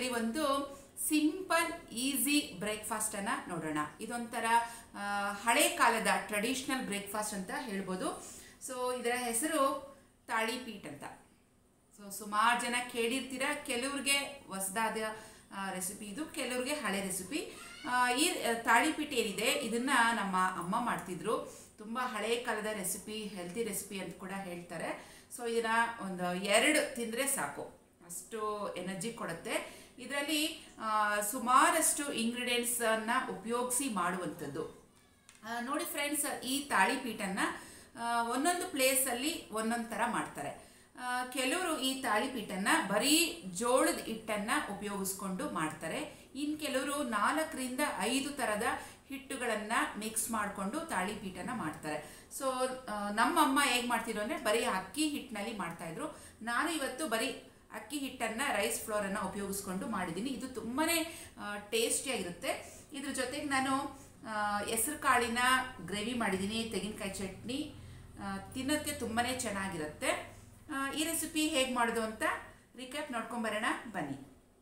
ವಿಡಿಯೋದಲ್ಲಿ ಒಂದು simple easy ಬ್ರೇಕ್ಫಾಸ್ಟನ್ನು ನೋಡೋಣ ಇದೊಂಥರ ಆ, ಹಳೆ ಕಾಲದ ಟ್ರೆಡಿಷ್ನಲ್ ಬ್ರೇಕ್ಫಾಸ್ಟ್ ಅಂತ ಹೇಳ್ಬೋದು ಸೊ ಇದರ ಹೆಸರು ತಾಳಿಪೀಟ್ ಅಂತ ಸೊ ಸುಮಾರು ಜನ ಕೇಳಿರ್ತೀರ ಕೆಲವ್ರಿಗೆ ಹೊಸದಾದ ರೆಸಿಪಿ ಇದು ಕೆಲವ್ರಿಗೆ ಹಳೆ ರೆಸಿಪಿ ಈ ತಾಳಿಪೀಟ್ ಏನಿದೆ ಇದನ್ನ ನಮ್ಮ ಅಮ್ಮ ಮಾಡ್ತಿದ್ರು ತುಂಬ ಹಳೆ ಕಾಲದ ರೆಸಿಪಿ ಹೆಲ್ತಿ ರೆಸಿಪಿ ಅಂತ ಕೂಡ ಹೇಳ್ತಾರೆ ಸೊ ಇದನ್ನ ಒಂದು ಎರಡು ತಿಂದರೆ ಸಾಕು ಅಷ್ಟು ಎನರ್ಜಿ ಕೊಡುತ್ತೆ ಇದರಲ್ಲಿ ಸುಮಾರಷ್ಟು ಇಂಗ್ರೀಡಿಯೆಂಟ್ಸನ್ನು ಉಪಯೋಗಿಸಿ ಮಾಡುವಂಥದ್ದು ಆ, ನೋಡಿ ಫ್ರೆಂಡ್ಸ್ ಈ ತಾಳಿಪೀಠನ್ನು ಒಂದೊಂದು ಪ್ಲೇಸಲ್ಲಿ ಒಂದೊಂದು ಥರ ಮಾಡ್ತಾರೆ ಆ, ಕೆಲವರು ಈ ತಾಳಿಪೀಠನ್ನು ಬರೀ ಜೋಳದ ಹಿಟ್ಟನ್ನು ಉಪಯೋಗಿಸ್ಕೊಂಡು ಮಾಡ್ತಾರೆ ಇನ್ನು ಕೆಲವರು ನಾಲ್ಕರಿಂದ ಐದು ಥರದ ಹಿಟ್ಟುಗಳನ್ನು ಮಿಕ್ಸ್ ಮಾಡಿಕೊಂಡು ತಾಳಿಪೀಠನ ಮಾಡ್ತಾರೆ ಸೊ ನಮ್ಮಮ್ಮ ಹೇಗೆ ಮಾಡ್ತಿದ್ರು ಅಂದರೆ ಬರೀ ಅಕ್ಕಿ ಹಿಟ್ಟಿನಲ್ಲಿ ಮಾಡ್ತಾಯಿದ್ರು ನಾನು ಇವತ್ತು ಬರೀ ಅಕ್ಕಿ ಹಿಟ್ಟನ್ನು ರೈಸ್ ಫ್ಲೋರನ್ನು ಉಪಯೋಗಿಸ್ಕೊಂಡು ಮಾಡಿದ್ದೀನಿ ಇದು ತುಂಬಾ ಟೇಸ್ಟಿಯಾಗಿರುತ್ತೆ ಇದ್ರ ಜೊತೆಗೆ ನಾನು ಹೆಸರು ಕಾಳಿನ ಗ್ರೇವಿ ಮಾಡಿದ್ದೀನಿ ತೆಂಗಿನಕಾಯಿ ಚಟ್ನಿ ಆ, ತಿನ್ನೋದಕ್ಕೆ ತುಂಬಾ ಚೆನ್ನಾಗಿರುತ್ತೆ ಆ, ಈ ರೆಸಿಪಿ ಹೇಗೆ ಮಾಡೋದು ಅಂತ ರಿಕ್ಯಾಪ್ ನೋಡ್ಕೊಂಬರೋಣ ಬನ್ನಿ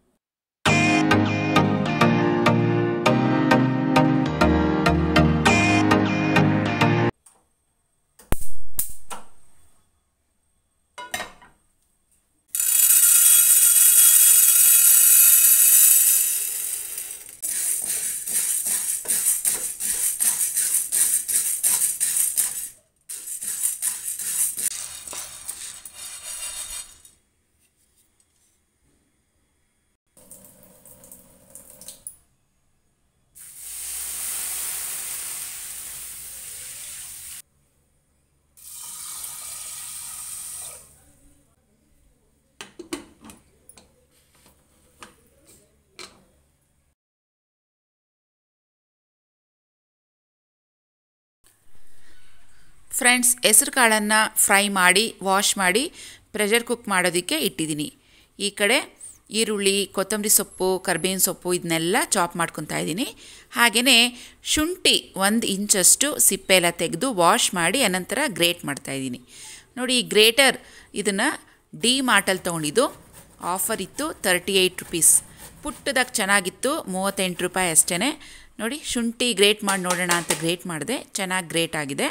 ಫ್ರೆಂಡ್ಸ್ ಹೆಸರು ಕಾಳನ್ನು ಫ್ರೈ ಮಾಡಿ ವಾಶ್ ಮಾಡಿ ಪ್ರೆಷರ್ ಕುಕ್ ಮಾಡೋದಕ್ಕೆ ಇಟ್ಟಿದ್ದೀನಿ ಈ ಕಡೆ ಈರುಳ್ಳಿ ಕೊತ್ತಂಬರಿ ಸೊಪ್ಪು ಕರ್ಬೇವಿನ ಸೊಪ್ಪು ಇದನ್ನೆಲ್ಲ ಚಾಪ್ ಮಾಡ್ಕೊತಾ ಇದ್ದೀನಿ ಹಾಗೆಯೇ ಶುಂಠಿ ಒಂದು ಇಂಚಷ್ಟು ಸಿಪ್ಪೆ ಎಲ್ಲ ತೆಗೆದು ವಾಶ್ ಮಾಡಿ ಅನಂತರ ಗ್ರೇಟ್ ಮಾಡ್ತಾಯಿದ್ದೀನಿ ನೋಡಿ ಈ ಗ್ರೇಟರ್ ಇದನ್ನು ಡಿ ಮಾರ್ಟಲ್ಲಿ ತೊಗೊಂಡಿದ್ದು ಆಫರ್ ಇತ್ತು ತರ್ಟಿ ಏಯ್ಟ್ ರುಪೀಸ್ ಪುಟ್ಟದಾಗಿ ಚೆನ್ನಾಗಿತ್ತು ಮೂವತ್ತೆಂಟು ರೂಪಾಯಿ ಅಷ್ಟೇ ನೋಡಿ ಶುಂಠಿ ಗ್ರೇಟ್ ಮಾಡಿ ನೋಡೋಣ ಅಂತ ಗ್ರೇಟ್ ಮಾಡಿದೆ ಚೆನ್ನಾಗಿ ಗ್ರೇಟ್ ಆಗಿದೆ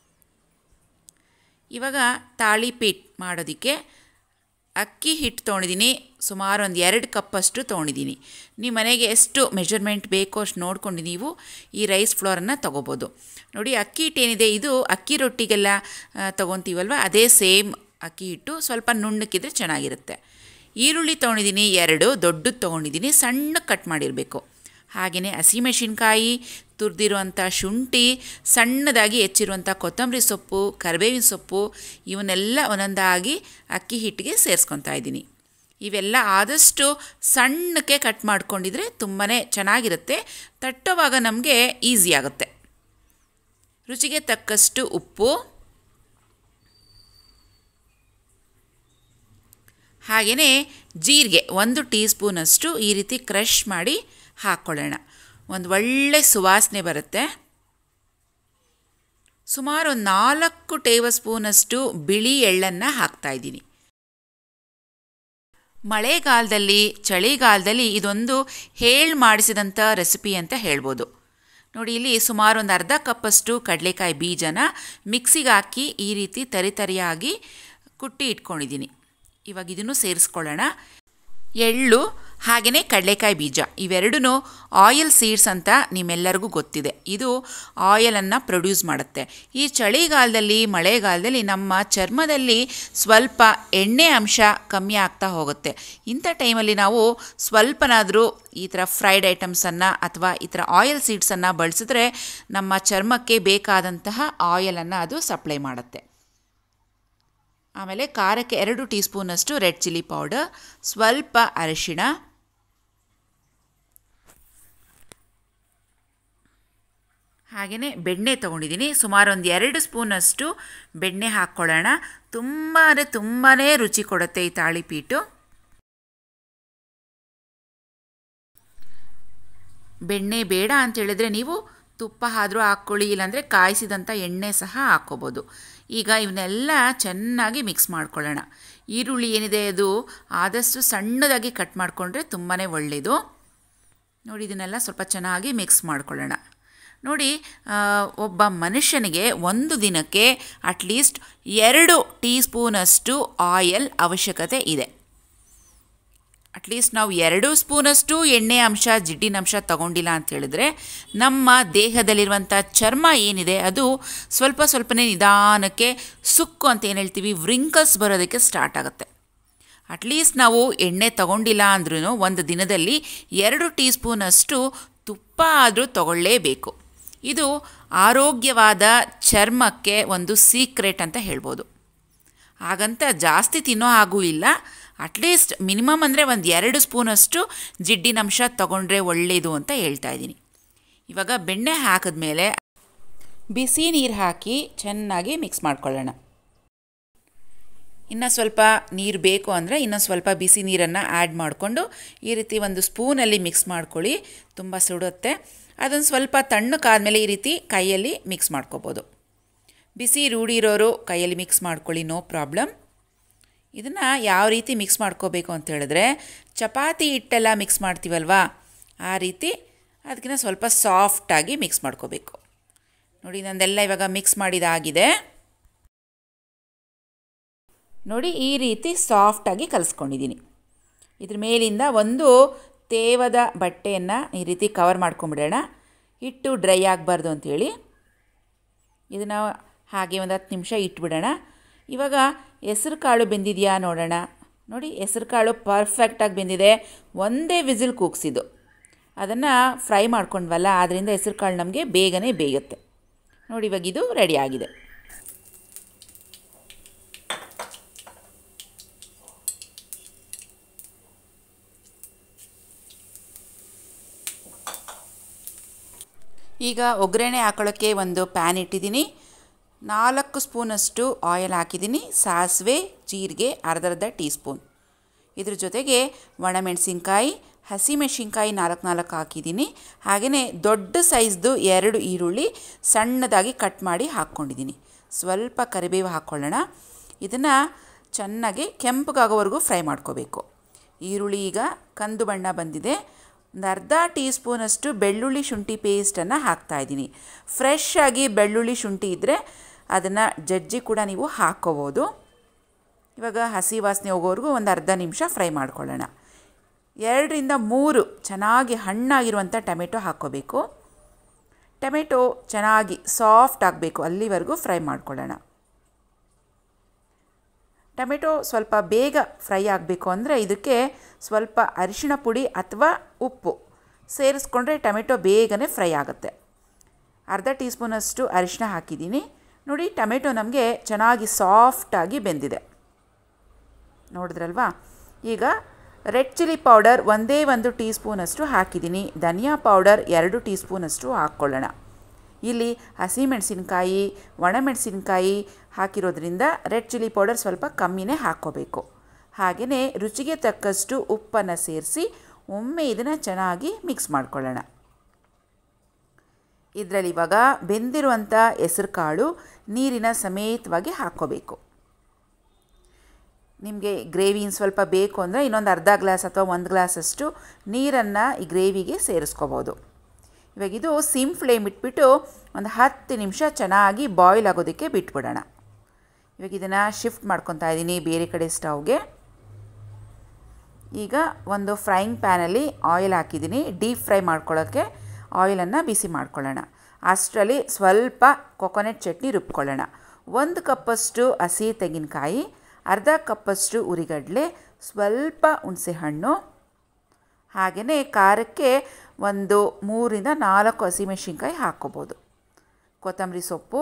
ಇವಾಗ ತಾಳಿಪೀಟ್ ಮಾಡೋದಕ್ಕೆ ಅಕ್ಕಿ ಹಿಟ್ಟು ತೊಗೊಂಡಿದ್ದೀನಿ ಸುಮಾರು ಒಂದು ಎರಡು ಕಪ್ಪಷ್ಟು ತೊಗೊಂಡಿದ್ದೀನಿ ನಿಮ್ಮ ಮನೆಗೆ ಎಷ್ಟು ಮೆಜರ್ಮೆಂಟ್ ಬೇಕೋ ಅಷ್ಟು ನೋಡ್ಕೊಂಡು ನೀವು ಈ ರೈಸ್ ಫ್ಲೋರನ್ನು ತೊಗೋಬೋದು ನೋಡಿ ಅಕ್ಕಿ ಹಿಟ್ಟು ಏನಿದೆ ಇದು ಅಕ್ಕಿ ರೊಟ್ಟಿಗೆಲ್ಲ ತೊಗೊತೀವಲ್ವ ಅದೇ ಸೇಮ್ ಅಕ್ಕಿ ಹಿಟ್ಟು ಸ್ವಲ್ಪ ನುಣ್ಣಕ್ಕಿದ್ರೆ ಚೆನ್ನಾಗಿರುತ್ತೆ ಈರುಳ್ಳಿ ತೊಗೊಂಡಿದ್ದೀನಿ ಎರಡು ದೊಡ್ಡದು ತೊಗೊಂಡಿದ್ದೀನಿ ಸಣ್ಣ ಕಟ್ ಮಾಡಿರಬೇಕು ಹಾಗೆಯೇ ಹಸಿಮೆಣಸಿನ್ಕಾಯಿ ತುರಿದಿರುವಂಥ ಶುಂಠಿ ಸಣ್ಣದಾಗಿ ಹೆಚ್ಚಿರುವಂಥ ಕೊತ್ತಂಬರಿ ಸೊಪ್ಪು ಕರಿಬೇವಿನ ಸೊಪ್ಪು ಇವನ್ನೆಲ್ಲ ಒಂದೊಂದಾಗಿ ಅಕ್ಕಿ ಹಿಟ್ಟಿಗೆ ಸೇರಿಸ್ಕೊತಾ ಇದ್ದೀನಿ ಇವೆಲ್ಲ ಆದಷ್ಟು ಸಣ್ಣಕ್ಕೆ ಕಟ್ ಮಾಡ್ಕೊಂಡಿದ್ರೆ ತುಂಬಾ ಚೆನ್ನಾಗಿರುತ್ತೆ ತಟ್ಟೋವಾಗ ನಮಗೆ ಈಸಿ ಆಗುತ್ತೆ ರುಚಿಗೆ ತಕ್ಕಷ್ಟು ಉಪ್ಪು ಹಾಗೆಯೇ ಜೀರಿಗೆ ಒಂದು ಟೀ ಸ್ಪೂನಷ್ಟು ಈ ರೀತಿ ಕ್ರಷ್ ಮಾಡಿ ಹಾಕ್ಕೊಳ್ಳೋಣ ಒಂದು ಒಳ್ಳೆ ಸುವಾಸನೆ ಬರುತ್ತೆ ಸುಮಾರು ಒಂದು ನಾಲ್ಕು ಟೇಬಲ್ ಸ್ಪೂನಷ್ಟು ಬಿಳಿ ಎಳ್ಳನ್ನು ಹಾಕ್ತಾಯಿದ್ದೀನಿ ಮಳೆಗಾಲದಲ್ಲಿ ಚಳಿಗಾಲದಲ್ಲಿ ಇದೊಂದು ಹೇಳಿ ಮಾಡಿಸಿದಂಥ ರೆಸಿಪಿ ಅಂತ ಹೇಳ್ಬೋದು ನೋಡಿ ಇಲ್ಲಿ ಸುಮಾರು ಒಂದು ಅರ್ಧ ಕಪ್ಪಷ್ಟು ಕಡಲೆಕಾಯಿ ಬೀಜನ ಮಿಕ್ಸಿಗೆ ಹಾಕಿ ಈ ರೀತಿ ತರಿತರಿಯಾಗಿ ಕುಟ್ಟಿ ಇಟ್ಕೊಂಡಿದ್ದೀನಿ ಇವಾಗ ಇದನ್ನು ಸೇರಿಸ್ಕೊಳ್ಳೋಣ ಎಳ್ಳು ಹಾಗೆಯೇ ಕಡಲೆಕಾಯಿ ಬೀಜ ಇವೆರಡೂ ಆಯಿಲ್ ಸೀಡ್ಸ್ ಅಂತ ನಿಮ್ಮೆಲ್ಲರಿಗೂ ಗೊತ್ತಿದೆ ಇದು ಆಯಿಲನ್ನು ಪ್ರೊಡ್ಯೂಸ್ ಮಾಡುತ್ತೆ ಈ ಚಳಿಗಾಲದಲ್ಲಿ ಮಳೆಗಾಲದಲ್ಲಿ ನಮ್ಮ ಚರ್ಮದಲ್ಲಿ ಸ್ವಲ್ಪ ಎಣ್ಣೆ ಅಂಶ ಕಮ್ಮಿ ಆಗ್ತಾ ಹೋಗುತ್ತೆ ಇಂಥ ಟೈಮಲ್ಲಿ ನಾವು ಸ್ವಲ್ಪನಾದರೂ ಈ ಥರ ಫ್ರೈಡ್ ಐಟಮ್ಸನ್ನು ಅಥವಾ ಈ ಥರ ಆಯಿಲ್ ಸೀಡ್ಸನ್ನು ಬಳಸಿದ್ರೆ ನಮ್ಮ ಚರ್ಮಕ್ಕೆ ಬೇಕಾದಂತಹ ಆಯಿಲನ್ನು ಅದು ಸಪ್ಲೈ ಮಾಡುತ್ತೆ ಆಮೇಲೆ ಖಾರಕ್ಕೆ ಎರಡು ಟೀ ಸ್ಪೂನಷ್ಟು ರೆಡ್ ಚಿಲ್ಲಿ ಪೌಡರ್ ಸ್ವಲ್ಪ ಅರಿಶಿಣ ಹಾಗೆಯೇ ಬೆಣ್ಣೆ ತೊಗೊಂಡಿದ್ದೀನಿ ಸುಮಾರು ಒಂದು ಎರಡು ಸ್ಪೂನಷ್ಟು ಬೆಣ್ಣೆ ಹಾಕ್ಕೊಳ್ಳೋಣ ತುಂಬ ಅಂದರೆ ತುಂಬಾ ರುಚಿ ಕೊಡುತ್ತೆ ಈ ತಾಳಿಪೀಟು ಬೆಣ್ಣೆ ಬೇಡ ಅಂತ ಹೇಳಿದ್ರೆ ನೀವು ತುಪ್ಪ ಆದರೂ ಹಾಕ್ಕೊಳ್ಳಿ ಇಲ್ಲಾಂದರೆ ಕಾಯಿಸಿದಂಥ ಎಣ್ಣೆ ಸಹ ಹಾಕ್ಕೋಬೋದು ಈಗ ಇವನ್ನೆಲ್ಲ ಚೆನ್ನಾಗಿ ಮಿಕ್ಸ್ ಮಾಡ್ಕೊಳ್ಳೋಣ ಈರುಳ್ಳಿ ಏನಿದೆ ಅದು ಆದಷ್ಟು ಸಣ್ಣದಾಗಿ ಕಟ್ ಮಾಡಿಕೊಂಡ್ರೆ ತುಂಬಾ ಒಳ್ಳೆಯದು ನೋಡಿ ಇದನ್ನೆಲ್ಲ ಸ್ವಲ್ಪ ಚೆನ್ನಾಗಿ ಮಿಕ್ಸ್ ಮಾಡ್ಕೊಳ್ಳೋಣ ನೋಡಿ ಒಬ್ಬ ಮನುಷ್ಯನಿಗೆ ಒಂದು ದಿನಕ್ಕೆ ಅಟ್ಲೀಸ್ಟ್ ಎರಡು ಟೀ ಸ್ಪೂನಷ್ಟು ಆಯಲ್ ಅವಶ್ಯಕತೆ ಇದೆ ಅಟ್ಲೀಸ್ಟ್ ನಾವು ಎರಡು ಸ್ಪೂನಷ್ಟು ಎಣ್ಣೆ ಅಂಶ ಜಿಡ್ಡಿನ ಅಂಶ ತಗೊಂಡಿಲ್ಲ ಅಂತ ಹೇಳಿದ್ರೆ ನಮ್ಮ ದೇಹದಲ್ಲಿರುವಂಥ ಚರ್ಮ ಏನಿದೆ ಅದು ಸ್ವಲ್ಪ ಸ್ವಲ್ಪನೇ ನಿಧಾನಕ್ಕೆ ಸುಕ್ಕು ಅಂತ ಏನು ಹೇಳ್ತೀವಿ ವ್ರಿಂಕಲ್ಸ್ ಬರೋದಕ್ಕೆ ಸ್ಟಾರ್ಟ್ ಆಗುತ್ತೆ ಅಟ್ಲೀಸ್ಟ್ ನಾವು ಎಣ್ಣೆ ತಗೊಂಡಿಲ್ಲ ಅಂದ್ರೂ ಒಂದು ದಿನದಲ್ಲಿ ಎರಡು ಟೀ ಸ್ಪೂನಷ್ಟು ತುಪ್ಪ ಆದರೂ ತಗೊಳ್ಳೇಬೇಕು ಇದು ಆರೋಗ್ಯವಾದ ಚರ್ಮಕ್ಕೆ ಒಂದು ಸೀಕ್ರೆಟ್ ಅಂತ ಹೇಳ್ಬೋದು ಹಾಗಂತ ಜಾಸ್ತಿ ತಿನ್ನೋ ಹಾಗೂ ಇಲ್ಲ ಅಟ್ಲೀಸ್ಟ್ ಮಿನಿಮಮ್ ಅಂದರೆ ಒಂದು ಎರಡು ಸ್ಪೂನಷ್ಟು ಜಿಡ್ಡಿನಂಶ ತಗೊಂಡ್ರೆ ಒಳ್ಳೆಯದು ಅಂತ ಹೇಳ್ತಾ ಇದ್ದೀನಿ ಇವಾಗ ಬೆಣ್ಣೆ ಹಾಕಿದ್ಮೇಲೆ ಬಿಸಿ ನೀರು ಹಾಕಿ ಚೆನ್ನಾಗಿ ಮಿಕ್ಸ್ ಮಾಡ್ಕೊಳ್ಳೋಣ ಇನ್ನು ಸ್ವಲ್ಪ ನೀರು ಬೇಕು ಅಂದರೆ ಇನ್ನೂ ಸ್ವಲ್ಪ ಬಿಸಿ ನೀರನ್ನು ಆ್ಯಡ್ ಮಾಡಿಕೊಂಡು ಈ ರೀತಿ ಒಂದು ಸ್ಪೂನಲ್ಲಿ ಮಿಕ್ಸ್ ಮಾಡ್ಕೊಳ್ಳಿ ತುಂಬ ಸುಡುತ್ತೆ ಅದನ್ನು ಸ್ವಲ್ಪ ತಣ್ಣಕ್ಕಾದಮೇಲೆ ಈ ರೀತಿ ಕೈಯಲ್ಲಿ ಮಿಕ್ಸ್ ಮಾಡ್ಕೋಬೋದು ಬಿಸಿ ರೂಢಿ ಇರೋರು ಕೈಯಲ್ಲಿ ಮಿಕ್ಸ್ ಮಾಡ್ಕೊಳ್ಳಿ ನೋ ಪ್ರಾಬ್ಲಮ್ ಇದನ್ನು ಯಾವ ರೀತಿ ಮಿಕ್ಸ್ ಮಾಡ್ಕೋಬೇಕು ಅಂತ ಹೇಳಿದ್ರೆ ಚಪಾತಿ ಹಿಟ್ಟೆಲ್ಲ ಮಿಕ್ಸ್ ಮಾಡ್ತೀವಲ್ವಾ ಆ ರೀತಿ ಅದಕ್ಕಿಂತ ಸ್ವಲ್ಪ ಸಾಫ್ಟಾಗಿ ಮಿಕ್ಸ್ ಮಾಡ್ಕೋಬೇಕು ನೋಡಿ ನಂದೆಲ್ಲ ಇವಾಗ ಮಿಕ್ಸ್ ಮಾಡಿದಾಗಿದೆ ನೋಡಿ ಈ ರೀತಿ ಸಾಫ್ಟಾಗಿ ಕಲಿಸ್ಕೊಂಡಿದ್ದೀನಿ ಇದ್ರ ಮೇಲಿಂದ ಒಂದು ತೇವದ ಬಟ್ಟೆಯನ್ನು ಈ ರೀತಿ ಕವರ್ ಮಾಡ್ಕೊಂಬಿಡೋಣ ಹಿಟ್ಟು ಡ್ರೈ ಆಗಬಾರ್ದು ಅಂಥೇಳಿ ಇದನ್ನು ಹಾಗೆ ಒಂದು ಹತ್ತು ನಿಮಿಷ ಇಟ್ಬಿಡೋಣ ಇವಾಗ ಹೆಸ್ರು ಕಾಳು ಬೆಂದಿದೆಯಾ ನೋಡೋಣ ನೋಡಿ ಹೆಸ್ರು ಕಾಳು ಪರ್ಫೆಕ್ಟಾಗಿ ಬೆಂದಿದೆ ಒಂದೇ ವಿಸಿಲ್ ಕೂಗ್ಸಿದ್ದು ಅದನ್ನು ಫ್ರೈ ಮಾಡ್ಕೊಂಡ್ವಲ್ಲ ಆದ್ದರಿಂದ ಹೆಸ್ರು ಕಾಳು ನಮಗೆ ಬೇಗನೆ ಬೇಯುತ್ತೆ ನೋಡಿ ಇವಾಗ ಇದು ರೆಡಿ ಆಗಿದೆ ಈಗ ಒಗ್ಗರಣೆ ಹಾಕೊಳ್ಳೋಕ್ಕೆ ಒಂದು ಪ್ಯಾನ್ ಇಟ್ಟಿದ್ದೀನಿ ನಾಲ್ಕು ಸ್ಪೂನಷ್ಟು ಆಯಿಲ್ ಹಾಕಿದ್ದೀನಿ ಸಾಸಿವೆ ಜೀರಿಗೆ ಅರ್ಧ ಅರ್ಧ ಟೀ ಸ್ಪೂನ್ ಇದ್ರ ಜೊತೆಗೆ ಒಣಮೆಣಸಿನ್ಕಾಯಿ ಹಸಿಮೆಣಸಿನ್ಕಾಯಿ ನಾಲ್ಕು ನಾಲ್ಕು ಹಾಕಿದ್ದೀನಿ ಹಾಗೆಯೇ ದೊಡ್ಡ ಸೈಜ್ದು ಎರಡು ಈರುಳ್ಳಿ ಸಣ್ಣದಾಗಿ ಕಟ್ ಮಾಡಿ ಹಾಕ್ಕೊಂಡಿದ್ದೀನಿ ಸ್ವಲ್ಪ ಕರಿಬೇವು ಹಾಕ್ಕೊಳ್ಳೋಣ ಇದನ್ನು ಚೆನ್ನಾಗಿ ಕೆಂಪಗಾಗೋವರೆಗೂ ಫ್ರೈ ಮಾಡ್ಕೋಬೇಕು ಈರುಳ್ಳಿ ಈಗ ಕಂದು ಬಣ್ಣ ಬಂದಿದೆ ಒಂದು ಅರ್ಧ ಟೀ ಸ್ಪೂನಷ್ಟು ಬೆಳ್ಳುಳ್ಳಿ ಶುಂಠಿ ಪೇಸ್ಟನ್ನು ಹಾಕ್ತಾಯಿದ್ದೀನಿ ಫ್ರೆಶ್ ಆಗಿ ಬೆಳ್ಳುಳ್ಳಿ ಶುಂಠಿ ಇದ್ದರೆ ಅದನ್ನು ಜಜ್ಜಿ ಕೂಡ ನೀವು ಹಾಕ್ಕೋಬೋದು ಇವಾಗ ಹಸಿ ವಾಸನೆ ಹೋಗೋವರೆಗೂ ಒಂದು ಅರ್ಧ ನಿಮಿಷ ಫ್ರೈ ಮಾಡ್ಕೊಳ್ಳೋಣ ಎರಡರಿಂದ ಮೂರು ಚೆನ್ನಾಗಿ ಹಣ್ಣಾಗಿರುವಂಥ ಟೊಮೆಟೊ ಹಾಕ್ಕೋಬೇಕು ಟೊಮೆಟೊ ಚೆನ್ನಾಗಿ ಸಾಫ್ಟ್ ಆಗಬೇಕು ಅಲ್ಲಿವರೆಗೂ ಫ್ರೈ ಮಾಡ್ಕೊಳ್ಳೋಣ ಟೊಮೆಟೊ ಸ್ವಲ್ಪ ಬೇಗ ಫ್ರೈ ಆಗಬೇಕು ಅಂದರೆ ಇದಕ್ಕೆ ಸ್ವಲ್ಪ ಅರಿಶಿಣ ಪುಡಿ ಅಥವಾ ಉಪ್ಪು ಸೇರಿಸ್ಕೊಂಡ್ರೆ ಟೊಮೆಟೊ ಬೇಗನೆ ಫ್ರೈ ಆಗುತ್ತೆ ಅರ್ಧ ಟೀ ಸ್ಪೂನಷ್ಟು ಅರಿಶಿಣ ಹಾಕಿದ್ದೀನಿ ನೋಡಿ ಟೊಮೆಟೊ ನಮಗೆ ಚೆನ್ನಾಗಿ ಸಾಫ್ಟಾಗಿ ಬೆಂದಿದೆ ನೋಡಿದ್ರಲ್ವಾ ಈಗ ರೆಡ್ ಚಿಲ್ಲಿ ಪೌಡರ್ ಒಂದೇ ಒಂದು ಟೀ ಸ್ಪೂನಷ್ಟು ಹಾಕಿದ್ದೀನಿ ಧನಿಯಾ ಪೌಡರ್ ಎರಡು ಟೀ ಸ್ಪೂನಷ್ಟು ಹಾಕ್ಕೊಳ್ಳೋಣ ಇಲ್ಲಿ ಹಸಿಮೆಣಸಿನ್ಕಾಯಿ ಒಣಮೆಣಸಿನ್ಕಾಯಿ ಹಾಕಿರೋದ್ರಿಂದ ರೆಡ್ ಚಿಲ್ಲಿ ಪೌಡರ್ ಸ್ವಲ್ಪ ಕಮ್ಮಿನೇ ಹಾಕ್ಕೋಬೇಕು ಹಾಗೆಯೇ ರುಚಿಗೆ ತಕ್ಕಷ್ಟು ಉಪ್ಪನ್ನು ಸೇರಿಸಿ ಒಮ್ಮೆ ಇದನ್ನು ಚೆನ್ನಾಗಿ ಮಿಕ್ಸ್ ಮಾಡ್ಕೊಳ್ಳೋಣ ಇದರಲ್ಲಿ ಇವಾಗ ಬೆಂದಿರುವಂಥ ಹೆಸರು ಕಾಳು ನೀರಿನ ಸಮೇತವಾಗಿ ಹಾಕ್ಕೋಬೇಕು ನಿಮಗೆ ಗ್ರೇವಿ ಇನ್ನು ಸ್ವಲ್ಪ ಬೇಕು ಅಂದರೆ ಇನ್ನೊಂದು ಅರ್ಧ ಗ್ಲಾಸ್ ಅಥವಾ ಒಂದು ಗ್ಲಾಸಷ್ಟು ನೀರನ್ನು ಈ ಗ್ರೇವಿಗೆ ಸೇರಿಸ್ಕೋಬೋದು ಇವಾಗ ಇದು ಸಿಮ್ ಫ್ಲೇಮ್ ಇಟ್ಬಿಟ್ಟು ಒಂದು ಹತ್ತು ನಿಮಿಷ ಚೆನ್ನಾಗಿ ಬಾಯ್ಲ್ ಆಗೋದಕ್ಕೆ ಬಿಟ್ಬಿಡೋಣ ಇವಾಗ ಇದನ್ನು ಶಿಫ್ಟ್ ಮಾಡ್ಕೊತಾ ಇದ್ದೀನಿ ಬೇರೆ ಕಡೆ ಸ್ಟವ್ಗೆ ಈಗ ಒಂದು ಫ್ರೈಯಿಂಗ್ ಪ್ಯಾನಲ್ಲಿ ಆಯಿಲ್ ಹಾಕಿದ್ದೀನಿ ಡೀಪ್ ಫ್ರೈ ಮಾಡ್ಕೊಳ್ಳೋಕ್ಕೆ ಆಯಿಲನ್ನು ಬಿಸಿ ಮಾಡ್ಕೊಳ್ಳೋಣ ಅಷ್ಟರಲ್ಲಿ ಸ್ವಲ್ಪ ಕೊಕೊನೆಟ್ ಚಟ್ನಿ ರುಬ್ಕೊಳ್ಳೋಣ ಒಂದು ಕಪ್ಪಷ್ಟು ಹಸಿ ತೆಂಗಿನಕಾಯಿ ಅರ್ಧ ಕಪ್ಪಷ್ಟು ಉರಿಗಡಲೆ ಸ್ವಲ್ಪ ಹುಣಸೆಹಣ್ಣು ಹಾಗೆಯೇ ಖಾರಕ್ಕೆ ಒಂದು ಮೂರಿಂದ ನಾಲ್ಕು ಹಸಿಮೆಣಸಿನ್ಕಾಯಿ ಹಾಕ್ಕೋಬೋದು ಕೊತ್ತಂಬರಿ ಸೊಪ್ಪು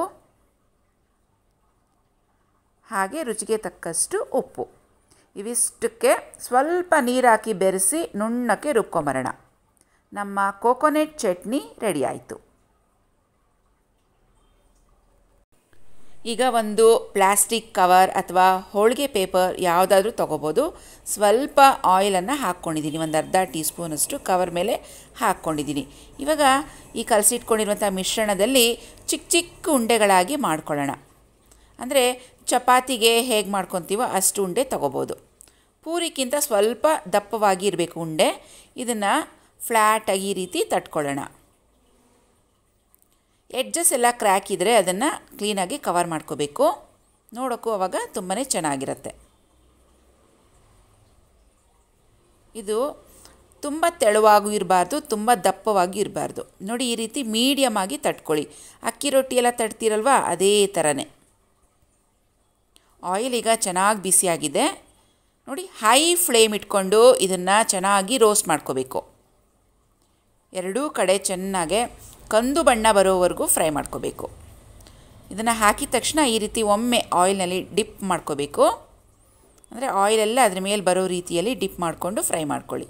ಹಾಗೆ ರುಚಿಗೆ ತಕ್ಕಷ್ಟು ಉಪ್ಪು ಇವಿಷ್ಟಕ್ಕೆ ಸ್ವಲ್ಪ ನೀರು ಹಾಕಿ ಬೆರೆಸಿ ನುಣ್ಣಕ್ಕೆ ರುಬ್ಕೊಂಬರೋಣ ನಮ್ಮ ಕೋಕೋನೆಟ್ ಚಟ್ನಿ ರೆಡಿ ಆಯಿತು ಈಗ ಒಂದು ಪ್ಲಾಸ್ಟಿಕ್ ಕವರ್ ಅಥವಾ ಹೋಳಿಗೆ ಪೇಪರ್ ಯಾವುದಾದ್ರೂ ತೊಗೋಬೋದು ಸ್ವಲ್ಪ ಆಯಿಲನ್ನು ಹಾಕ್ಕೊಂಡಿದ್ದೀನಿ ಒಂದು ಅರ್ಧ ಟೀ ಸ್ಪೂನಷ್ಟು ಕವರ್ ಮೇಲೆ ಹಾಕ್ಕೊಂಡಿದ್ದೀನಿ ಇವಾಗ ಈ ಕಲಸಿಟ್ಕೊಂಡಿರುವಂಥ ಮಿಶ್ರಣದಲ್ಲಿ ಚಿಕ್ಕ ಚಿಕ್ಕ ಉಂಡೆಗಳಾಗಿ ಮಾಡ್ಕೊಳ್ಳೋಣ ಅಂದರೆ ಚಪಾತಿಗೆ ಹೇಗೆ ಮಾಡ್ಕೊತೀವೋ ಅಷ್ಟು ಉಂಡೆ ತೊಗೋಬೋದು ಪೂರಿಕ್ಕಿಂತ ಸ್ವಲ್ಪ ದಪ್ಪವಾಗಿ ಇರಬೇಕು ಉಂಡೆ ಇದನ್ನು ಫ್ಲ್ಯಾಟಾಗಿ ಈ ರೀತಿ ತಟ್ಕೊಳ್ಳೋಣ ಎಡ್ಜಸ್ ಎಲ್ಲ ಕ್ರ್ಯಾಕ್ ಇದ್ದರೆ ಅದನ್ನು ಕ್ಲೀನಾಗಿ ಕವರ್ ಮಾಡ್ಕೋಬೇಕು ನೋಡೋಕ್ಕೂ ಅವಾಗ ತುಂಬಾ ಚೆನ್ನಾಗಿರುತ್ತೆ ಇದು ತುಂಬ ತೆಳುವಾಗೂ ಇರಬಾರ್ದು ತುಂಬ ದಪ್ಪವಾಗಿ ಇರಬಾರ್ದು ನೋಡಿ ಈ ರೀತಿ ಮೀಡಿಯಮ್ ಆಗಿ ತಟ್ಕೊಳ್ಳಿ ಅಕ್ಕಿ ರೊಟ್ಟಿ ಎಲ್ಲ ತಟ್ತೀರಲ್ವ ಅದೇ ಥರನೇ ಆಯಿಲ್ ಈಗ ಚೆನ್ನಾಗಿ ಬಿಸಿಯಾಗಿದೆ ನೋಡಿ ಹೈ ಫ್ಲೇಮ್ ಇಟ್ಕೊಂಡು ಇದನ್ನು ಚೆನ್ನಾಗಿ ರೋಸ್ಟ್ ಮಾಡ್ಕೋಬೇಕು ಎರಡೂ ಕಡೆ ಚೆನ್ನಾಗೆ ಕಂದು ಬಣ್ಣ ಬರೋವರೆಗೂ ಫ್ರೈ ಮಾಡ್ಕೋಬೇಕು ಇದನ್ನು ಹಾಕಿದ ತಕ್ಷಣ ಈ ರೀತಿ ಒಮ್ಮೆ ಆಯಿಲ್ನಲ್ಲಿ ಡಿಪ್ ಮಾಡ್ಕೋಬೇಕು ಅಂದರೆ ಆಯಿಲೆಲ್ಲ ಅದ್ರ ಮೇಲೆ ಬರೋ ರೀತಿಯಲ್ಲಿ ಡಿಪ್ ಮಾಡಿಕೊಂಡು ಫ್ರೈ ಮಾಡ್ಕೊಳ್ಳಿ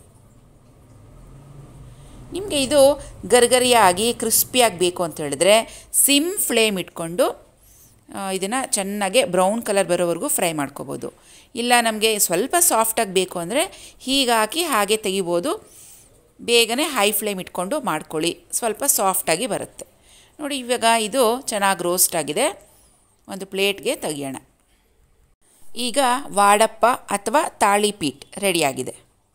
ನಿಮಗೆ ಇದು ಗರ್ಗರಿಯಾಗಿ ಕ್ರಿಸ್ಪಿಯಾಗಿ ಬೇಕು ಅಂತ ಹೇಳಿದ್ರೆ ಸಿಮ್ ಫ್ಲೇಮ್ ಇಟ್ಕೊಂಡು ಇದನ್ನು ಚೆನ್ನಾಗೆ ಬ್ರೌನ್ ಕಲರ್ ಬರೋವರೆಗೂ ಫ್ರೈ ಮಾಡ್ಕೋಬೋದು ಇಲ್ಲ ನಮಗೆ ಸ್ವಲ್ಪ ಸಾಫ್ಟಾಗಿ ಬೇಕು ಅಂದರೆ ಹೀಗೆ ಹಾಕಿ ಹಾಗೆ ತೆಗಿಬೋದು ಬೇಗನೆ ಹೈ ಫ್ಲೇಮ್ ಇಟ್ಕೊಂಡು ಮಾಡ್ಕೊಳ್ಳಿ ಸ್ವಲ್ಪ ಸಾಫ್ಟಾಗಿ ಬರುತ್ತೆ ನೋಡಿ ಇವಾಗ ಇದು ಚೆನ್ನಾಗಿ ರೋಸ್ಟ್ ಆಗಿದೆ ಒಂದು ಪ್ಲೇಟ್ಗೆ ತೆಗಿಯೋಣ ಈಗ ವಾಡಪ್ಪ ಅಥವಾ ತಾಳಿಪೀಟ್ ರೆಡಿಯಾಗಿದೆ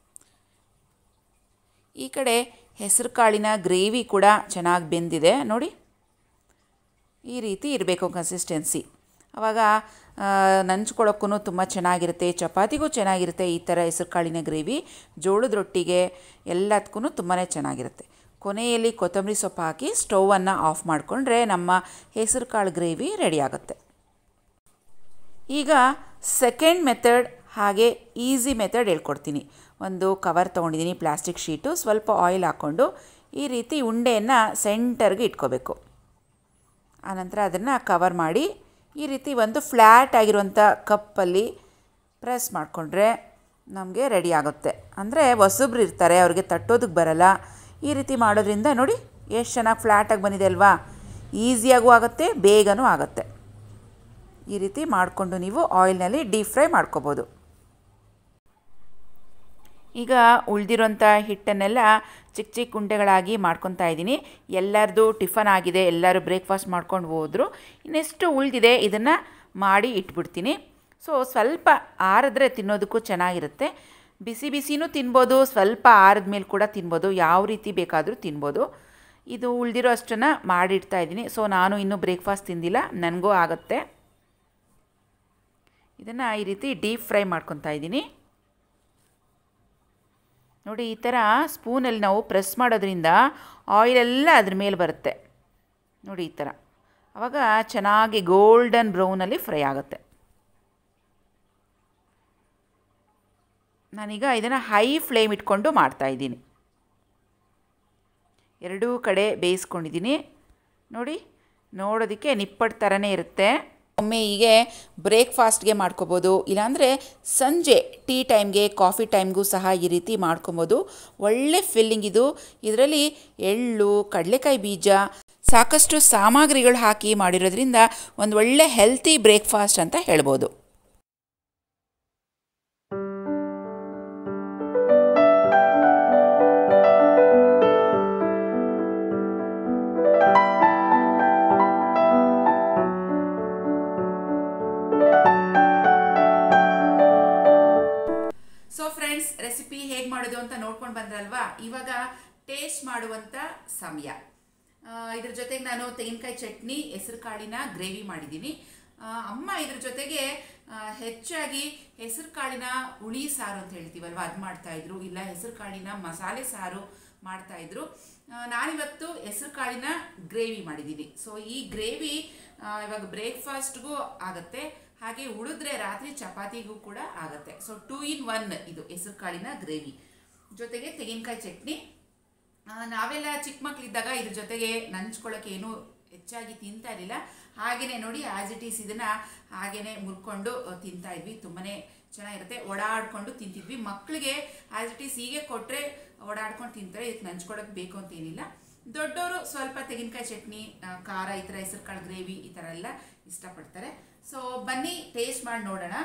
ಈ ಕಡೆ ಹೆಸರು ಕಾಳಿನ ಗ್ರೇವಿ ಕೂಡ ಚೆನ್ನಾಗಿ ಬೆಂದಿದೆ ನೋಡಿ ಈ ರೀತಿ ಇರಬೇಕು ಕನ್ಸಿಸ್ಟೆನ್ಸಿ ಆವಾಗ ನಂಚ್ಕೊಳ್ಳೋಕ್ಕೂ ತುಂಬ ಚೆನ್ನಾಗಿರುತ್ತೆ ಚಪಾತಿಗೂ ಚೆನ್ನಾಗಿರುತ್ತೆ ಈ ಥರ ಹೆಸರು ಕಾಳಿನ ಗ್ರೇವಿ ಜೋಳದ ರೊಟ್ಟಿಗೆ ಎಲ್ಲದಕ್ಕೂ ತುಂಬಾ ಚೆನ್ನಾಗಿರುತ್ತೆ ಕೊನೆಯಲ್ಲಿ ಕೊತ್ತಂಬರಿ ಸೊಪ್ಪು ಹಾಕಿ ಸ್ಟೌವನ್ನು ಆಫ್ ಮಾಡಿಕೊಂಡ್ರೆ ನಮ್ಮ ಹೆಸರು ಕಾಳು ಗ್ರೇವಿ ರೆಡಿ ಆಗುತ್ತೆ ಈಗ ಸೆಕೆಂಡ್ ಮೆಥಡ್ ಹಾಗೆ ಈಸಿ ಮೆಥಡ್ ಹೇಳ್ಕೊಡ್ತೀನಿ ಒಂದು ಕವರ್ ತೊಗೊಂಡಿದ್ದೀನಿ ಪ್ಲಾಸ್ಟಿಕ್ ಶೀಟು ಸ್ವಲ್ಪ ಆಯಿಲ್ ಹಾಕ್ಕೊಂಡು ಈ ರೀತಿ ಉಂಡೆಯನ್ನು ಸೆಂಟರ್ಗೆ ಇಟ್ಕೋಬೇಕು ಆನಂತರ ಅದನ್ನು ಕವರ್ ಮಾಡಿ ಈ ರೀತಿ ಒಂದು ಫ್ಲ್ಯಾಟ್ ಆಗಿರುವಂಥ ಕಪ್ಪಲ್ಲಿ ಪ್ರೆಸ್ ಮಾಡಿಕೊಂಡ್ರೆ ನಮಗೆ ರೆಡಿ ಆಗುತ್ತೆ ಅಂದರೆ ಹೊಸಬ್ರು ಇರ್ತಾರೆ ಅವ್ರಿಗೆ ತಟ್ಟೋದಕ್ಕೆ ಬರಲ್ಲ ಈ ರೀತಿ ಮಾಡೋದ್ರಿಂದ ನೋಡಿ ಎಷ್ಟು ಚೆನ್ನಾಗಿ ಫ್ಲ್ಯಾಟಾಗಿ ಬಂದಿದೆ ಅಲ್ವಾ ಈಸಿಯಾಗೂ ಆಗುತ್ತೆ ಬೇಗನೂ ಆಗುತ್ತೆ ಈ ರೀತಿ ಮಾಡಿಕೊಂಡು ನೀವು ಆಯಿಲ್ನಲ್ಲಿ ಡೀಪ್ ಫ್ರೈ ಮಾಡ್ಕೋಬೋದು ಈಗ ಉಳಿದಿರೋಂಥ ಹಿಟ್ಟನ್ನೆಲ್ಲ ಚಿಕ್ಕ ಚಿಕ್ಕ ಉಂಡೆಗಳಾಗಿ ಮಾಡ್ಕೊತಾ ಇದ್ದೀನಿ ಎಲ್ಲರದು ಟಿಫನ್ ಆಗಿದೆ ಎಲ್ಲರೂ ಬ್ರೇಕ್ಫಾಸ್ಟ್ ಮಾಡ್ಕೊಂಡು ಹೋದರು ಇನ್ನೆಷ್ಟು ಉಳಿದಿದೆ ಇದನ್ನು ಮಾಡಿ ಇಟ್ಬಿಡ್ತೀನಿ ಸೊ ಸ್ವಲ್ಪ ಆರಿದ್ರೆ ತಿನ್ನೋದಕ್ಕೂ ಚೆನ್ನಾಗಿರುತ್ತೆ ಬಿಸಿ ಬಿಸಿನೂ ತಿನ್ಬೋದು ಸ್ವಲ್ಪ ಆರಿದ ಮೇಲೆ ಕೂಡ ತಿನ್ಬೋದು ಯಾವ ರೀತಿ ಬೇಕಾದರೂ ತಿನ್ಬೋದು ಇದು ಉಳಿದಿರೋ ಅಷ್ಟನ್ನು ಮಾಡಿಡ್ತಾ ಇದ್ದೀನಿ ಸೊ ನಾನು ಇನ್ನೂ ಬ್ರೇಕ್ಫಾಸ್ಟ್ ತಿಂದಿಲ್ಲ ನನಗೂ ಆಗುತ್ತೆ ಇದನ್ನು ಈ ರೀತಿ ಡೀಪ್ ಫ್ರೈ ಮಾಡ್ಕೊತಾ ಇದ್ದೀನಿ ನೋಡಿ ಈ ಥರ ಸ್ಪೂನಲ್ಲಿ ನಾವು ಪ್ರೆಸ್ ಮಾಡೋದ್ರಿಂದ ಆಯಿಲೆಲ್ಲ ಅದ್ರ ಮೇಲೆ ಬರುತ್ತೆ ನೋಡಿ ಈ ಥರ ಆವಾಗ ಚೆನ್ನಾಗಿ ಗೋಲ್ಡನ್ ಬ್ರೌನಲ್ಲಿ ಫ್ರೈ ಆಗುತ್ತೆ ನಾನೀಗ ಇದನ್ನು ಹೈ ಫ್ಲೇಮ್ ಇಟ್ಕೊಂಡು ಮಾಡ್ತಾಯಿದ್ದೀನಿ ಎರಡೂ ಕಡೆ ಬೇಯಿಸ್ಕೊಂಡಿದ್ದೀನಿ ನೋಡಿ ನೋಡೋದಕ್ಕೆ ನಿಪ್ಪಟ್ಟು ಥರನೇ ಇರುತ್ತೆ ಒಮ್ಮೆ ಹೀಗೆ ಬ್ರೇಕ್ಫಾಸ್ಟ್ಗೆ ಮಾಡ್ಕೋಬೋದು ಇಲ್ಲಾಂದರೆ ಸಂಜೆ ಟೀ ಟೈಮ್ಗೆ ಕಾಫಿ ಟೈಮ್ಗೂ ಸಹ ಈ ರೀತಿ ಮಾಡ್ಕೊಬೋದು ಒಳ್ಳೆ ಫಿಲ್ಲಿಂಗ್ ಇದು ಇದರಲ್ಲಿ ಎಳ್ಳು ಕಡಲೆಕಾಯಿ ಬೀಜ ಸಾಕಷ್ಟು ಸಾಮಗ್ರಿಗಳು ಹಾಕಿ ಮಾಡಿರೋದ್ರಿಂದ ಒಂದು ಒಳ್ಳೆ ಹೆಲ್ತಿ ಬ್ರೇಕ್ಫಾಸ್ಟ್ ಅಂತ ಹೇಳ್ಬೋದು ಸೊ ಫ್ರೆಂಡ್ಸ್ ರೆಸಿಪಿ ಹೇಗೆ ಮಾಡೋದು ಅಂತ ನೋಡ್ಕೊಂಡು ಬಂದ್ರಲ್ವಾ ಇವಾಗ ಟೇಸ್ಟ್ ಮಾಡುವಂಥ ಸಮಯ ಆ, ಇದ್ರ ಜೊತೆಗೆ ನಾನು ತೆಂಗಿನಕಾಯಿ ಚಟ್ನಿ ಹೆಸರು ಕಾಳಿನ ಗ್ರೇವಿ ಮಾಡಿದ್ದೀನಿ ಆ, ಅಮ್ಮ ಇದ್ರ ಜೊತೆಗೆ ಆ, ಹೆಚ್ಚಾಗಿ ಹೆಸರು ಕಾಳಿನ ಹುಳಿ ಸಾರು ಅಂತ ಹೇಳ್ತೀವಲ್ವ ಅದು ಮಾಡ್ತಾ ಇದ್ರು ಇಲ್ಲ ಹೆಸರು ಕಾಳಿನ ಮಸಾಲೆ ಸಾರು ಮಾಡ್ತಾ ಇದ್ರು ಆ, ನಾನಿವತ್ತು ಹೆಸರು ಕಾಳಿನ ಗ್ರೇವಿ ಮಾಡಿದ್ದೀನಿ ಸೊ ಈ ಗ್ರೇವಿ ಆ, ಇವಾಗ ಬ್ರೇಕ್ಫಾಸ್ಟ್ಗೂ ಆಗುತ್ತೆ ಹಾಗೆ ಉಳಿದ್ರೆ ರಾತ್ರಿ ಚಪಾತಿಗೂ ಕೂಡ ಆಗುತ್ತೆ ಸೊ ಟೂ ಇನ್ ಒನ್ ಇದು ಹೆಸರು ಕಾಳಿನ ಗ್ರೇವಿ ಜೊತೆಗೆ ತೆಂಗಿನಕಾಯಿ ಚಟ್ನಿ ಆ, ನಾವೆಲ್ಲ ಚಿಕ್ಕ ಮಕ್ಕಳಿದ್ದಾಗ ಇದ್ರ ಜೊತೆಗೆ ನಂಚ್ಕೊಳ್ಳೋಕೆ ಏನೂ ಹೆಚ್ಚಾಗಿ ತಿಂತಾ ಇರಲಿಲ್ಲ ಹಾಗೇನೆ ನೋಡಿ ಆಸ್ ಇಟ್ ಈಸ್ ಇದನ್ನ ಹಾಗೇನೆ ಮುರ್ಕೊಂಡು ಆ, ತಿಂತಾ ಇದ್ವಿ ತುಂಬಾನೇ ಚೆನ್ನಾಗಿರುತ್ತೆ ಓಡಾಡ್ಕೊಂಡು ತಿಂತಿದ್ವಿ ಮಕ್ಕಳಿಗೆ ಆಸ್ ಇಟ್ ಈಸ್ ಹೀಗೆ ಕೊಟ್ಟರೆ ಓಡಾಡ್ಕೊಂಡು ತಿಂತಾರೆ ಇದಕ್ಕೆ ನಂಚ್ಕೊಳ್ಳೋಕೆ ಬೇಕು ಅಂತ ಏನಿಲ್ಲ ದೊಡ್ಡವರು ಸ್ವಲ್ಪ ತೆಂಗಿನಕಾಯಿ ಚಟ್ನಿ ಆ, ಖಾರ ಈ ಥರ ಹೆಸರು ಕಾಳು ಗ್ರೇವಿ ಈ ಥರ ಎಲ್ಲ ಇಷ್ಟಪಡ್ತಾರೆ ಸೊ ಬನ್ನಿ ಟೇಸ್ಟ್ ಮಾಡಿ ನೋಡೋಣ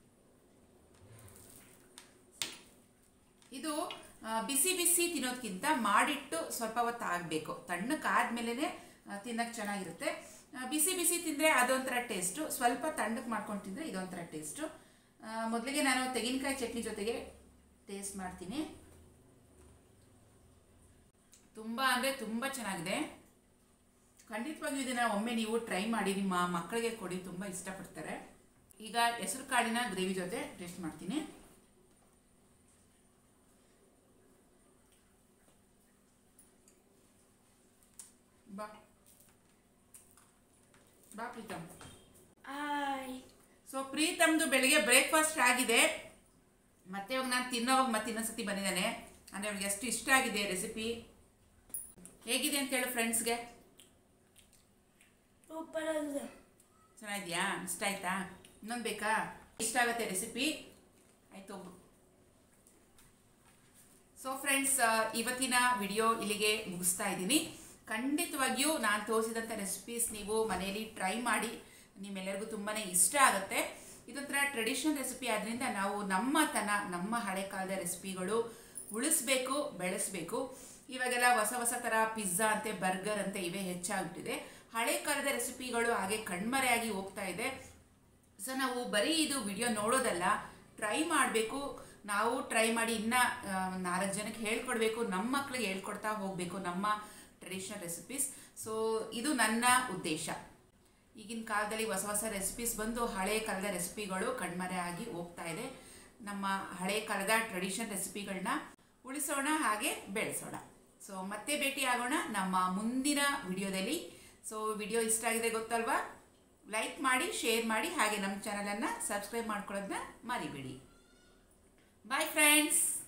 ಇದು ಆ, ಬಿಸಿ ಬಿಸಿ ತಿನ್ನೋದಕ್ಕಿಂತ ಮಾಡಿಟ್ಟು ಸ್ವಲ್ಪ ಹೊತ್ತು ಆಗಬೇಕು ತಣ್ಣಕ್ಕಾದ್ಮೇಲೆ ತಿನ್ನಕ್ಕೆ ಚೆನ್ನಾಗಿರುತ್ತೆ ಆ, ಬಿಸಿ ಬಿಸಿ ತಿಂದರೆ ಅದೊಂಥರ ಟೇಸ್ಟು ಸ್ವಲ್ಪ ತಣ್ಣಕ್ಕೆ ಮಾಡ್ಕೊಂಡು ತಿಂದರೆ ಇದೊಂಥರ ಟೇಸ್ಟು ಮೊದಲಿಗೆ ನಾನು ತೆಂಗಿನಕಾಯಿ ಚಟ್ನಿ ಜೊತೆಗೆ ಟೇಸ್ಟ್ ಮಾಡ್ತೀನಿ ತುಂಬ ಅಂದರೆ ತುಂಬ ಚೆನ್ನಾಗಿದೆ ಖಂಡಿತವಾಗಿಯೂ ಇದನ್ನು ಒಮ್ಮೆ ನೀವು ಟ್ರೈ ಮಾಡಿ ನಿಮ್ಮ ಮಕ್ಕಳಿಗೆ ಕೊಡಿ ತುಂಬ ಇಷ್ಟಪಡ್ತಾರೆ ಈಗ ಹೆಸರು ಕಾಳಿನ ಗ್ರೇವಿ ಜೊತೆ ಟೇಸ್ಟ್ ಮಾಡ್ತೀನಿ ಬಾ ಬಾ ಪ್ರೀತಮ್ ಆಯ್ ಸೊ ಪ್ರೀತಮ್ದು ಬೆಳಿಗ್ಗೆ ಬ್ರೇಕ್ಫಾಸ್ಟ್ ಆಗಿದೆ ಮತ್ತೆ ಇವಾಗ ನಾನು ತಿನ್ನೋವಾಗ ಮತ್ತೆ ಇನ್ನೊಂದ್ಸತಿ ಬಂದಿದ್ದಾನೆ ಅಂದರೆ ಅವ್ರಿಗೆ ಎಷ್ಟು ಇಷ್ಟ ಆಗಿದೆ ರೆಸಿಪಿ ಹೇಗಿದೆ ಅಂತ ಹೇಳು ಫ್ರೆಂಡ್ಸ್ಗೆ ಸೂಪರ್ ಆಗಿದೆ ಚೆನ್ನಾಗಿದ್ಯಾ ಇಷ್ಟ ಆಯ್ತಾ ಇನ್ನೊಂದು ಬೇಕಾ ಇಷ್ಟ ಆಗುತ್ತೆ ರೆಸಿಪಿ ಆಯ್ತು ಸೊ ಫ್ರೆಂಡ್ಸ್ ಇವತ್ತಿನ ವಿಡಿಯೋ ಇಲ್ಲಿಗೆ ಮುಗಿಸ್ತಾ ಇದ್ದೀನಿ ಖಂಡಿತವಾಗಿಯೂ ನಾನು ತೋರಿಸಿದಂಥ ರೆಸಿಪೀಸ್ ನೀವು ಮನೆಯಲ್ಲಿ ಟ್ರೈ ಮಾಡಿ ನಿಮ್ಮೆಲ್ಲರಿಗೂ ತುಂಬಾ ಇಷ್ಟ ಆಗುತ್ತೆ ಇದೊಂಥರ ಟ್ರೆಡಿಷನಲ್ ರೆಸಿಪಿ ಆದ್ದರಿಂದ ನಾವು ನಮ್ಮತನ ನಮ್ಮ ಹಳೆ ಕಾಲದ ರೆಸಿಪಿಗಳು ಉಳಿಸ್ಬೇಕು ಬೆಳೆಸಬೇಕು ಇವಾಗೆಲ್ಲ ಹೊಸ ಹೊಸ ಥರ ಪಿಜ್ಜಾ ಅಂತೆ ಬರ್ಗರ್ ಅಂತೆ ಇವೇ ಹೆಚ್ಚಾಗ್ಬಿಟ್ಟಿದೆ ಹಳೆ ಕಾಲದ ರೆಸಿಪಿಗಳು ಹಾಗೆ ಕಣ್ಮರೆಯಾಗಿ ಹೋಗ್ತಾ ಇದೆ ಸೊ ನಾವು ಬರೀ ಇದು ವಿಡಿಯೋ ನೋಡೋದಲ್ಲ ಟ್ರೈ ಮಾಡಬೇಕು ನಾವು ಟ್ರೈ ಮಾಡಿ ಇನ್ನೂ ನಾಲ್ಕು ಜನಕ್ಕೆ ಹೇಳ್ಕೊಡ್ಬೇಕು ನಮ್ಮ ಮಕ್ಳಿಗೆ ಹೇಳ್ಕೊಡ್ತಾ ಹೋಗಬೇಕು ನಮ್ಮ ಟ್ರೆಡಿಷನಲ್ ರೆಸಿಪೀಸ್ ಸೊ ಇದು ನನ್ನ ಉದ್ದೇಶ ಈಗಿನ ಕಾಲದಲ್ಲಿ ಹೊಸ ಹೊಸ ರೆಸಿಪೀಸ್ ಬಂದು ಹಳೆ ಕಾಲದ ರೆಸಿಪಿಗಳು ಕಣ್ಮರೆ ಆಗಿ ಹೋಗ್ತಾ ಇದೆ ನಮ್ಮ ಹಳೆ ಕಾಲದ ಟ್ರೆಡಿಷನ್ ರೆಸಿಪಿಗಳನ್ನ ಉಳಿಸೋಣ ಹಾಗೆ ಬೆಳೆಸೋಣ ಸೊ ಮತ್ತೆ ಭೇಟಿ ಆಗೋಣ ನಮ್ಮ ಮುಂದಿನ ವಿಡಿಯೋದಲ್ಲಿ ಸೊ ವಿಡಿಯೋ ಇಷ್ಟ ಆಗಿದೆ ಗೊತ್ತಲ್ವಾ ಲೈಕ್ ಮಾಡಿ ಶೇರ್ ಮಾಡಿ ಹಾಗೆ ನಮ್ಮ ಚಾನಲನ್ನು ಸಬ್ಸ್ಕ್ರೈಬ್ ಮಾಡ್ಕೊಳ್ಳೋದನ್ನ ಮರಿಬೇಡಿ ಬಾಯ್ ಫ್ರೆಂಡ್ಸ್